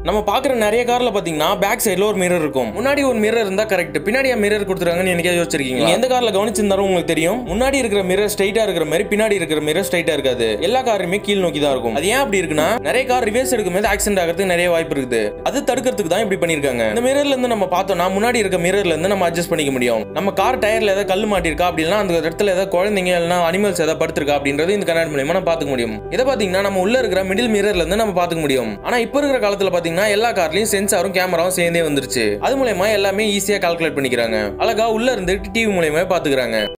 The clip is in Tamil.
நம்ம பாக்குற நிறைய கார்ல பாத்தீங்கன்னா பேக் சைடுல ஒரு மிரர் இருக்கும் முன்னாடி ஒரு மிரர் இருந்தா கரெக்ட் பின்னாடி மிரர் கொடுத்துருக்காங்கன்னு எனக்கு யோசிச்சிருக்கீங்க நீங்க எந்த கார்ல கவனிச்சிருந்தாலும் உங்களுக்கு தெரியும் முன்னாடி இருக்கிற மிரர் ஸ்ட்ரைட்டா இருக்கிற மாதிரி பின்னாடி இருக்கிற மிரர் ஸ்ட்ரைட்டா இருக்காது எல்லா காருமே கீழ் நோக்கி தான் இருக்கும் அது ஏன் அப்படி இருக்குன்னா நிறைய கார் ரிவர்ஸ் எடுக்கும்போது ஆக்சிடென்ட் ஆகிறதுக்கு நிறைய வாய்ப்பு இருக்குது அது தடுக்கிறதுக்கு தான் இப்படி பண்ணிருக்காங்க இந்த மிரர்ல இருந்து நம்ம பார்த்தோம்னா முன்னாடி இருக்க மிரர்ல இருந்து நம்ம அட்ஜஸ்ட் பண்ணிக்க முடியும் நம்ம கார் டயர்ல ஏதாவது கல் மாட்டிருக்கா அப்படின்னா அந்த இடத்துல ஏதாவது குழந்தைங்க இல்லைன்னா அனிமல்ஸ் ஏதாவது படுத்திருக்கா அப்படின்றது இந்த கண்ணாடி மூலியமா நம்ம பாத்துக்க முடியும் இதை பாத்தீங்கன்னா நம்ம உள்ள இருக்கிற மிடில் மிரர்ல இருந்து நம்ம பாத்துக்க முடியும் ஆனா இப்ப இருக்கிற காலத்துல பாத்தீங்கன்னா எல்லா கார்லயும் சென்சாரும் கேமராவும் சேர்ந்தே வந்துருச்சு அது மூலயமா எல்லாமே ஈஸியா கால்குலேட் பண்ணிக்கிறாங்க அழகா உள்ள இருந்து டிவி மூலயமா பாத்துக்கிறாங்க